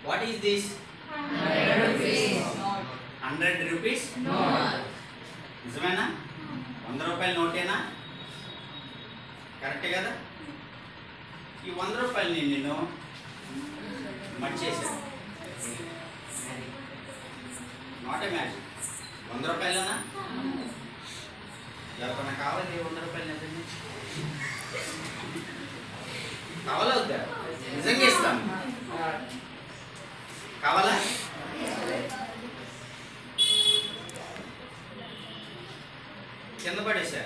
What is this hundred rupees నిజమేనా వంద రూపాయల నోటేనా కరెక్టే కదా ఈ వంద రూపాయలని నేను మర్చేసాను నాట్ ఏ మ్యాజిక్ వంద రూపాయలనా ఎవరికన్నా కావాలి వంద రూపాయలు నిజంగా కావాలా వద్దా నిజంగా ఇస్తాను కావాలా కింద పడేసా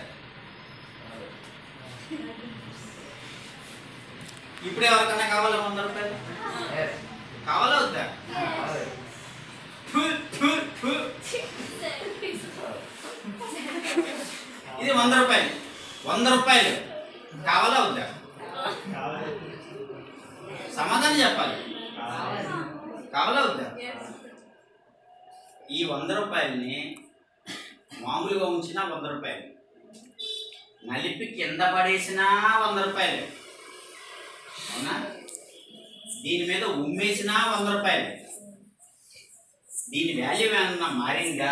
ఇప్పుడు ఎవరికన్నా కావాలా వంద రూపాయలు కావాలా వద్దా ఫు, ఫు, ఫు. ఇది వంద రూపాయలు వంద రూపాయలు కావాలా వద్దా సమాధానం చెప్పాలి కావాలా వద్దా ఈ వంద రూపాయలని మామూలుగా ఉంచినా వంద రూపాయలు నలిపి కింద పడేసినా వంద రూపాయలు అవునా దీని మీద ఉమ్మేసినా వంద రూపాయలు దీని వాల్యూ ఏమన్నా మారిందా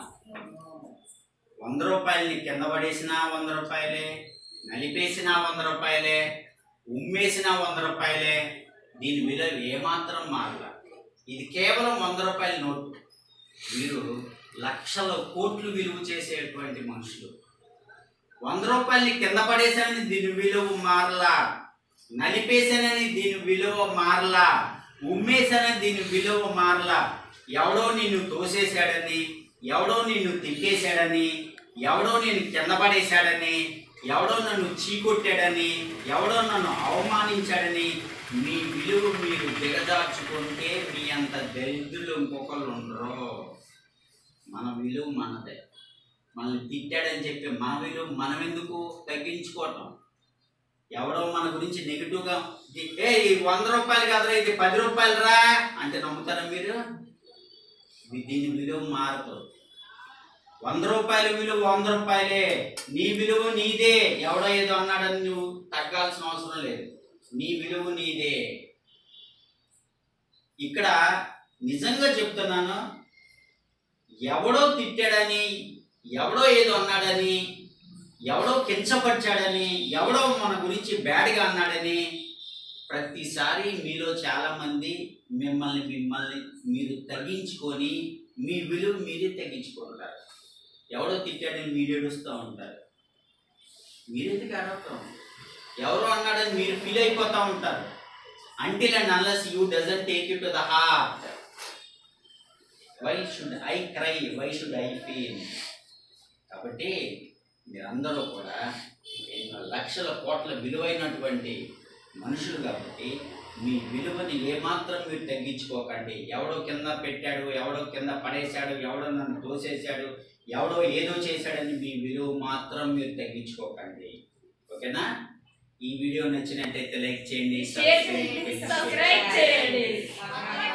వంద రూపాయలని కింద పడేసినా వంద రూపాయలే నలిపేసినా వంద రూపాయలే ఉమ్మేసినా వంద రూపాయలే దీని విలువ ఏమాత్రం మారల ఇది కేవలం వంద రూపాయల నోటు మీరు లక్షల కోట్లు విలువ చేసేటువంటి మనుషులు వంద రూపాయలని కింద పడేసానని దీని విలువ మారలా నలిపేసానని దీని విలువ మారలా ఉమ్మేసానని దీని విలువ మారలా ఎవడో నిన్ను తోసేశాడని ఎవడో నిన్ను తిప్పేశాడని ఎవడో నేను కింద పడేశాడని ఎవడో నన్ను చీకొట్టాడని ఎవడో నన్ను అవమానించాడని మీ విలువ మీరు దిగజార్చుకుంటే మీ అంత దరిద్రులు ఇంకొకళ్ళు ఉండరు మన విలువ మనదే మనల్ని తిట్టాడని చెప్పి మన విలువ మనం ఎందుకు తగ్గించుకోవటం ఎవడో మన గురించి నెగిటివ్గా ఏ ఈ వంద రూపాయలు కదరా ఇది పది రూపాయలు రా అంటే నమ్ముతారా మీరు ఇది దీని విలువ మారదు వంద రూపాయల విలువ వంద రూపాయలే నీ విలువ నీదే ఎవడో ఏదో అన్నాడని నువ్వు తగ్గాల్సిన అవసరం లేదు నీ విలువ నీదే ఇక్కడ నిజంగా చెప్తున్నాను ఎవడో తిట్టాడని ఎవడో ఏదో అన్నాడని ఎవడో కించపరిచాడని ఎవడో మన గురించి బ్యాడ్గా అన్నాడని ప్రతిసారి మీలో చాలా మంది మిమ్మల్ని మిమ్మల్ని మీరు తగ్గించుకొని మీ విలువ మీరే తగ్గించుకుంటారు ఎవడో తిట్టాడని మీరు ఏడుస్తూ ఉంటారు మీరెందుకు అడగటం ఎవరో అన్నాడని మీరు ఫీల్ అయిపోతూ ఉంటారు until and unless you doesn't take you to the heart why should I cry why should I feel కాబట్టి మీరందరూ కూడా ఎన్నో లక్షల కోట్ల విలువైనటువంటి మనుషులు కాబట్టి మీ విలువని ఏమాత్రం మీరు తగ్గించుకోకండి ఎవడో కింద పెట్టాడు ఎవడో కింద పడేశాడు ఎవడో నన్ను తోసేశాడు ఎవడో ఏదో చేశాడని మీ విలువ మాత్రం మీరు తగ్గించుకోకండి ఓకేనా ఈ వీడియో నచ్చినట్టయితే లైక్ చేయండి షేర్ చేయండి, సబ్స్క్రైబ్ చేయండి.